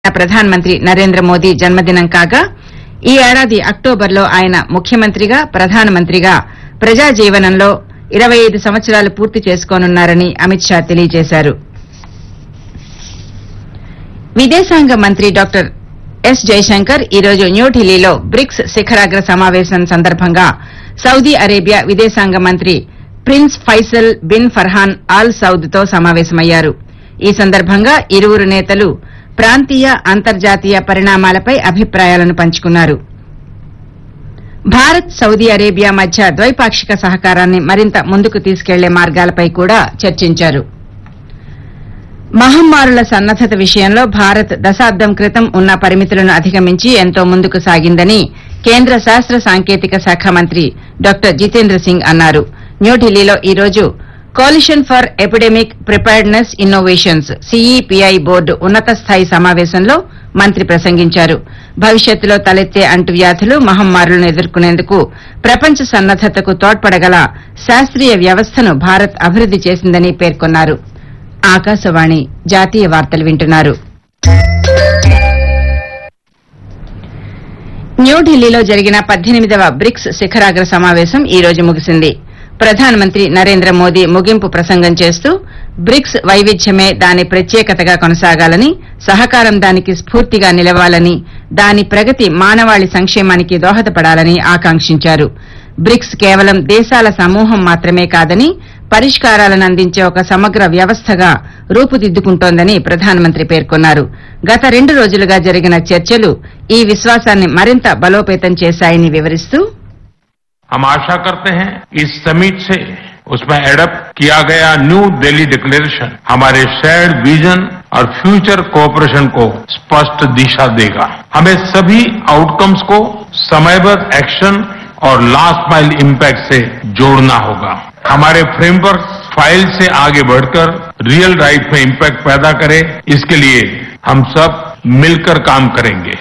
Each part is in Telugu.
ప్రధానమంత్రి నరేంద్ర మోదీ జన్మదినం కాగా ఈ ఏడాది అక్టోబర్లో ఆయన ముఖ్యమంత్రిగా ప్రధానమంత్రిగా ప్రజా జీవనంలో ఇరవై ఐదు సంవత్సరాలు పూర్తి చేసుకోనున్నారని అమిత్ షా తెలియజేశారు విదేశాంగ మంత్రి డాక్టర్ ఎస్ జైశంకర్ ఈరోజు న్యూఢిల్లీలో బ్రిక్స్ శిఖరాగ్ర సమావేశం సందర్భంగా సౌదీ అరేబియా విదేశాంగ మంత్రి prince Faisal bin Farhan Al Saud తో సమావేశమయ్యారు ఈ సందర్భంగా ఇరువురు నేతలు ప్రాంతీయ అంతర్జాతీయ పరిణామాలపై అభిప్రాయాలను పంచుకున్నారు భారత్ సౌదీ అరేబియా మధ్య ద్వైపాక్షిక సహకారాన్ని మరింత ముందుకు తీసుకెళ్లే మార్గాలపై కూడా చర్చించారు మహమ్మారుల సన్నద్దత విషయంలో భారత్ దశాబ్దం క్రితం ఉన్న పరిమితులను అధిగమించి ఎంతో ముందుకు సాగిందని కేంద్ర శాస్త్ర సాంకేతిక శాఖ మంత్రి డాక్టర్ జితేంద్ర సింగ్ అన్నారు న్యూఢిల్లీలో ఈ రోజు coalition for epidemic preparedness innovations CEPI board ఉన్నత స్థాయి సమావేశంలో మంత్రి ప్రసంగించారు భవిష్యత్తులో తలెత్తే అంటువ్యాధులు మహమ్మారులను ఎదుర్కొనేందుకు ప్రపంచ సన్నద్దతకు తోడ్పడగల శాస్త్రీయ వ్యవస్థను భారత్ అభివృద్ది చేసిందని పేర్కొన్నారు ఆకాశవాణి జాతీయ వార్తలు వింటున్నారు న్యూఢిల్లీలో జరిగిన పద్దెనిమిదవ బ్రిక్స్ శిఖరాగ్ర సమావేశం ఈ రోజు ముగిసింది ప్రధానమంత్రి నరేంద్ర మోదీ ముగింపు ప్రసంగం చేస్తూ బ్రిక్స్ వైవిధ్యమే దాని ప్రత్యేకతగా కొనసాగాలని సహకారం దానికి స్ఫూర్తిగా నిలవాలని దాని ప్రగతి మానవాళి సంక్షేమానికి దోహదపడాలని ఆకాంక్షించారు బ్రిక్స్ కేవలం దేశాల సమూహం మాత్రమే కాదని పరిష్కారాలను అందించే ఒక సమగ్ర వ్యవస్థగా రూపుదిద్దుకుంటోందని ప్రధానమంత్రి పేర్కొన్నారు గత రెండు రోజులుగా జరిగిన చర్చలు ఈ విశ్వాసాన్ని మరింత బలోపేతం చేశాయని వివరిస్తూ हम आशा करते हैं इस समिट से उसमें एडप्ट किया गया न्यू दिल्ली डिक्लेरेशन हमारे शेयर्ड विजन और फ्यूचर कोऑपरेशन को स्पष्ट दिशा देगा हमें सभी आउटकम्स को समयबद्ध एक्शन और लास्ट माइल इम्पैक्ट से जोड़ना होगा हमारे फ्रेमवर्क फाइल से आगे बढ़कर रियल लाइफ में इम्पैक्ट पैदा करे इसके लिए हम सब मिलकर काम करेंगे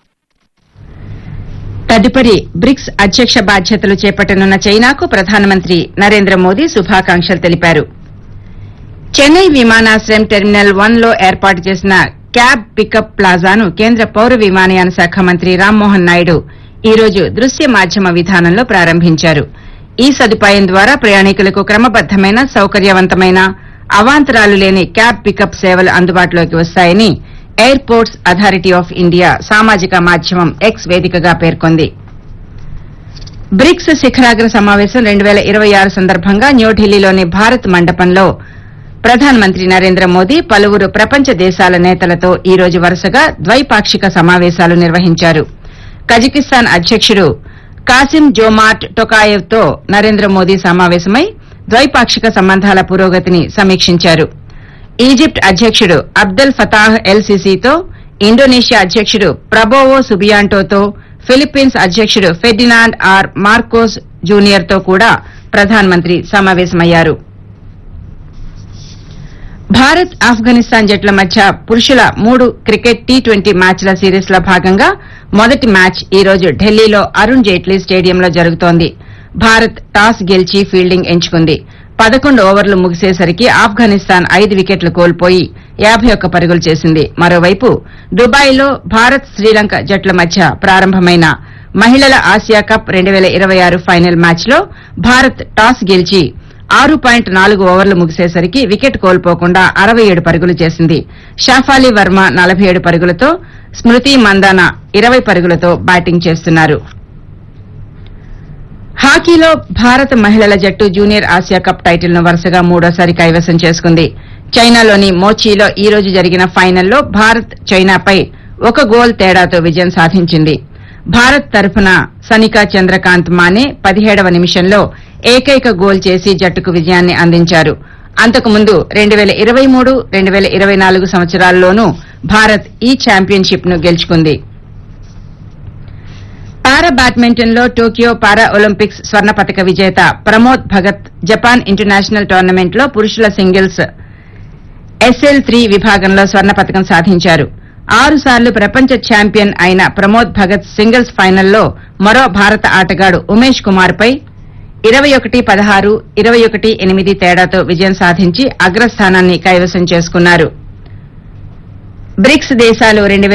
తదుపరి బ్రిక్స్ అధ్యక్ష బాధ్యతలు చేపట్టనున్న చైనాకు ప్రధానమంత్రి నరేంద్ర మోదీ శుభాకాంక్షలు తెలిపారు చెన్నై విమానాశ్రయం టెర్మినల్ వన్ లో ఏర్పాటు చేసిన క్యాబ్ పికప్ ప్లాజాను కేంద్ర పౌర విమానయాన శాఖ మంత్రి రామ్మోహన్ నాయుడు ఈ రోజు దృశ్య మాధ్యమ విధానంలో ప్రారంభించారు ఈ సదుపాయం ద్వారా ప్రయాణికులకు క్రమబద్దమైన సౌకర్యవంతమైన అవాంతరాలు లేని క్యాబ్ పికప్ సేవలు అందుబాటులోకి వస్తాయని ఎయిర్పోర్ట్స్ అథారిటీ ఆఫ్ ఇండియా సామాజిక మాధ్యమం ఎక్స్ వేదికగా పేర్కొంది బ్రిక్స్ శిఖరాగ్ర సమావేశం రెండు వేల ఇరవై ఆరు సందర్భంగా న్యూఢిల్లీలోని భారత్ మండపంలో ప్రధానమంత్రి నరేంద్ర మోదీ పలువురు ప్రపంచ దేశాల నేతలతో ఈ రోజు వరుసగా ద్వైపాక్షిక సమావేశాలు నిర్వహించారు కజకిస్తాన్ అధ్యకుడు కాసిం జోమార్ట్ టొకాయెవ్ తో నరేంద్ర మోదీ సమావేశమై ద్వైపాక్షిక సంబంధాల పురోగతిని సమీక్షించారు ఈజిప్ట్ అధ్యకుడు అబ్దెల్ ఫతాహ్ ఎల్ సిసితో ఇండోనేషియా అధ్యకుడు ప్రబోవో సుబియాంటోతో ఫిలిప్పీన్స్ అధ్యకుడు ఫెర్డినాండ్ ఆర్ మార్కోస్ జూనియర్ తో కూడా ప్రధానమంత్రి సమావేశమయ్యారు భారత్ ఆఫ్ఘనిస్తాన్ జట్ల మధ్య పురుషుల మూడు క్రికెట్ టీ ట్వంటీ మ్యాచ్ల సిరీస్ లో భాగంగా మొదటి మ్యాచ్ ఈ రోజు ఢిల్లీలో అరుణ్ జైట్లీ స్టేడియంలో జరుగుతోంది భారత్ టాస్ గెలిచి ఫీల్డింగ్ ఎంచుకుంది పదకొండు ఓవర్లు ముగిసేసరికి ఆఫ్ఘనిస్తాన్ ఐదు వికెట్లు కోల్పోయి యాభై ఒక్క పరుగులు చేసింది మరోవైపు దుబాయ్లో భారత్ శ్రీలంక జట్ల మధ్య ప్రారంభమైన మహిళల ఆసియా కప్ రెండు వేల ఇరవై ఆరు ఫైనల్ మ్యాచ్లో భారత్ టాస్ గెలిచి ఆరు పాయింట్ నాలుగు ఓవర్లు ముగిసేసరికి వికెట్ కోల్పోకుండా అరవై ఏడు పరుగులు చేసింది షాఫాలి వర్మ నలభై ఏడు పరుగులతో స్మృతి మందాన ఇరవై పరుగులతో బ్యాటింగ్ చేస్తున్నారు హాకీలో భారత మహిళల జట్టు జూనియర్ ఆసియా కప్ టైటిల్ను వరుసగా మూడోసారి కైవసం చేసుకుంది చైనాలోని మోచీలో ఈ రోజు జరిగిన ఫైనల్లో భారత్ చైనాపై ఒక గోల్ తేడాతో విజయం సాధించింది భారత్ తరఫున సనికా చంద్రకాంత్ మానే పదిహేడవ నిమిషంలో ఏకైక గోల్ చేసి జట్టుకు విజయాన్ని అందించారు అంతకుముందు రెండు వేల ఇరవై మూడు రెండు వేల ఇరవై నాలుగు సంవత్సరాల్లోనూ భారత్ ఈ ఛాంపియన్షిప్ ను గెలుచుకుంది పారా బ్యాడ్మింటన్ లో టోక్యో పారా ఒలింపిక్స్ స్వర్ణ పతక విజేత Pramod Bhagat Japan international tournament లో పురుషుల సింగిల్స్ ఎస్ఎల్ త్రీ విభాగంలో స్వర్ణ పతకం సాధించారు ఆరు సార్లు ప్రపంచ ఛాంపియన్ అయిన ప్రమోద్ భగత్ సింగిల్స్ ఫైనల్లో మరో భారత ఆటగాడు ఉమేష్ కుమార్ పై ఇరవై ఒకటి పదహారు ఇరవై ఒకటి ఎనిమిది తేడాతో విజయం సాధించి అగ్రస్థానాన్ని కైవసం చేసుకున్నారు బ్రిక్స్ దేశాలు రెండు